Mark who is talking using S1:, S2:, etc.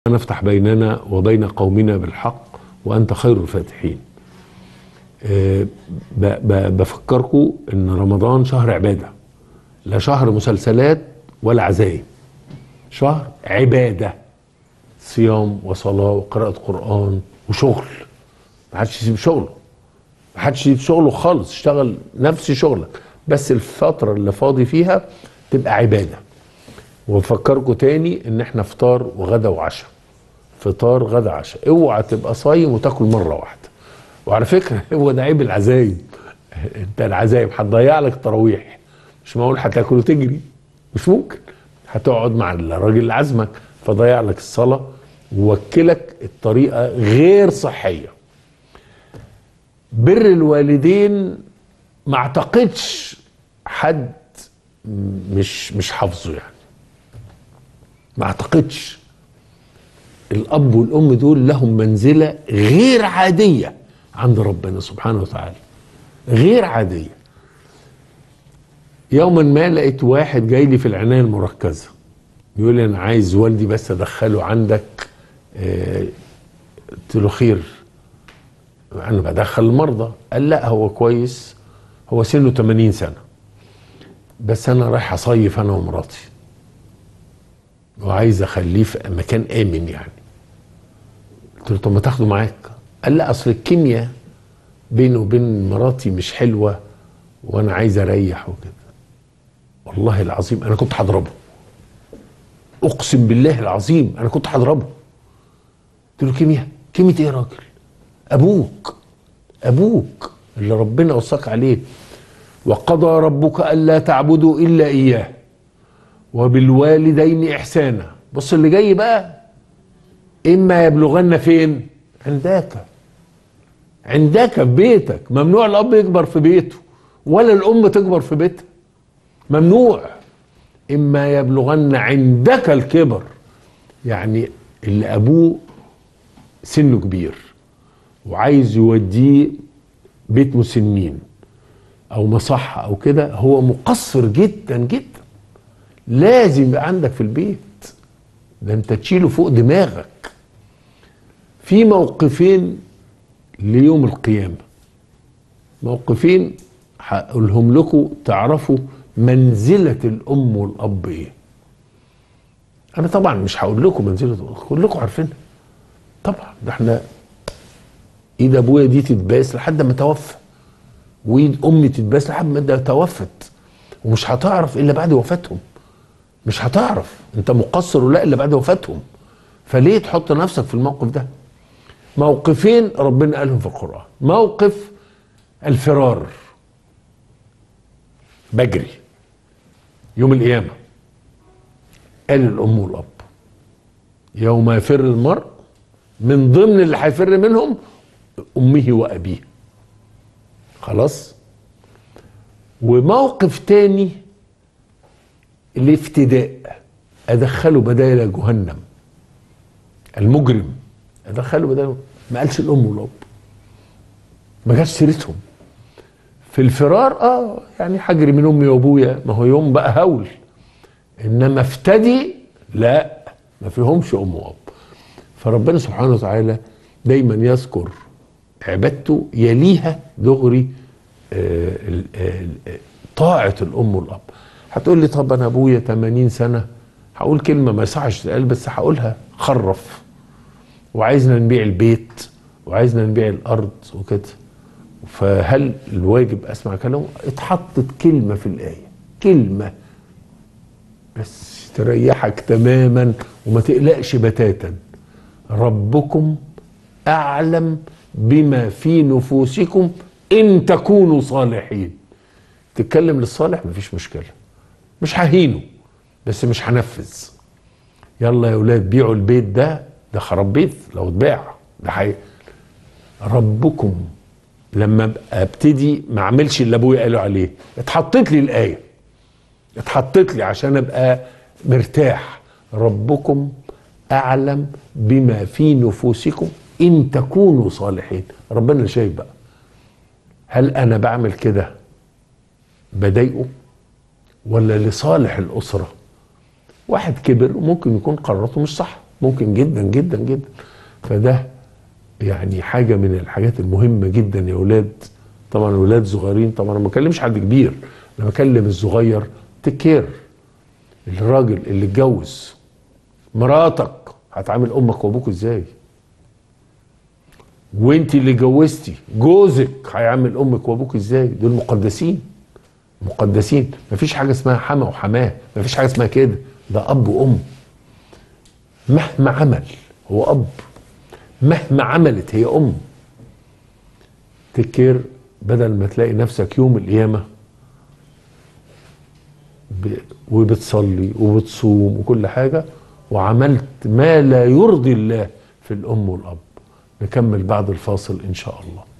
S1: نفتح بيننا وبين قومنا بالحق وأنت خير الفاتحين آه، ب- ب- بفكركم ان رمضان شهر عباده لا شهر مسلسلات ولا عزايم شهر عباده صيام وصلاه وقراءه قران وشغل ما حدش يسيب شغله ما حدش يسيب شغله خالص اشتغل نفس شغلك بس الفتره اللي فاضي فيها تبقى عباده وبفكركم تاني ان احنا فطار وغدا وعشاء فطار غدا عشاء اوعى تبقى صايم وتاكل مره واحده وعلى فكره هو ده عيب العزايم انت العزايم هتضيع لك التراويح مش معقول هتاكل وتجري مش ممكن هتقعد مع الراجل اللي عازمك فضيع لك الصلاه ووكلك الطريقه غير صحيه بر الوالدين ما اعتقدش حد مش مش حافظه يعني ما اعتقدش الاب والام دول لهم منزله غير عاديه عند ربنا سبحانه وتعالى غير عاديه يوما ما لقيت واحد جاي لي في العنايه المركزه يقول لي انا عايز والدي بس ادخله عندك آه، قلت له خير انا بدخل المرضى قال لا هو كويس هو سنه 80 سنه بس انا رايح اصيف انا ومراتي وعايز اخليه في مكان امن يعني قلت له طب ما تاخده معاك قال لا اصل الكيمياء بينه وبين مراتي مش حلوه وانا عايز اريح وكده والله العظيم انا كنت هضربه اقسم بالله العظيم انا كنت هضربه قلت له كيمياء كيمياء ايه يا راجل ابوك ابوك اللي ربنا وصاك عليه وقضى ربك الا تعبدوا الا اياه وبالوالدين احسانا بص اللي جاي بقى اما يبلغن فين عندك عندك في بيتك ممنوع الاب يكبر في بيته ولا الام تكبر في بيتها ممنوع اما يبلغن عندك الكبر يعني اللي ابوه سنه كبير وعايز يوديه بيت مسنين او مصحة او كده هو مقصر جدا جدا لازم يبقى عندك في البيت ده انت تشيله فوق دماغك في موقفين ليوم القيامة موقفين هقولهم لكم تعرفوا منزلة الأم والأب إيه أنا طبعا مش هقول لكم منزلة كلكم عارفينها طبعا ده احنا ايد ابويا دي تتباس لحد ما توفى وايد امي تتباس لحد ما ده توفت ومش هتعرف الا بعد وفاتهم مش هتعرف انت مقصر ولا الا بعد وفاتهم فليه تحط نفسك في الموقف ده موقفين ربنا قالهم في القران موقف الفرار بجري يوم القيامه قال الام والاب يوم يفر المرء من ضمن اللي هيفر منهم امه وابيه خلاص وموقف تاني الافتداء ادخله بدايل جهنم المجرم ادخله بدايل ما قالش الام والاب ما جاش سيرتهم في الفرار اه يعني هجري من امي وابويا ما هو يوم بقى هول انما افتدي لا ما فيهمش ام واب فربنا سبحانه وتعالى دايما يذكر عبادته يليها دغري آه، ال- ال- طاعة الأم والأب هتقول لي طب أنا أبويا 80 سنة هقول كلمة ما يصحش تتقال بس هقولها خرف وعايزنا نبيع البيت وعايزنا نبيع الأرض وكده فهل الواجب أسمع كلامه اتحطت كلمة في الآية كلمة بس تريحك تماما وما تقلقش بتاتا ربكم اعلم بما في نفوسكم ان تكونوا صالحين تتكلم للصالح مفيش مشكله مش ههينه بس مش هنفذ يلا يا ولاد بيعوا البيت ده ده خراب بيت لو اتباع ده حي ربكم لما ابقى ابتدي ما اعملش اللي ابويا قالوا عليه اتحطت لي الايه اتحطت لي عشان ابقى مرتاح ربكم اعلم بما في نفوسكم ان تكونوا صالحين ربنا اللي شايف بقى هل انا بعمل كده بضايقه ولا لصالح الاسره واحد كبر وممكن يكون قراراته مش صح ممكن جدا جدا جدا فده يعني حاجه من الحاجات المهمه جدا يا اولاد طبعا اولاد صغيرين طبعا انا ما بكلمش حد كبير انا بكلم الصغير تكير الراجل اللي اتجوز مراتك هتعامل امك وابوك ازاي وانت اللي اتجوزتي جوزك هيعامل امك وابوك ازاي دول مقدسين مقدسين مفيش حاجه اسمها حما وحماه مفيش حاجه اسمها كده ده اب وام مهما عمل هو اب مهما عملت هي ام تكير بدل ما تلاقي نفسك يوم القيامه ب... وبتصلي وبتصوم وكل حاجه وعملت ما لا يرضي الله في الام والاب نكمل بعد الفاصل ان شاء الله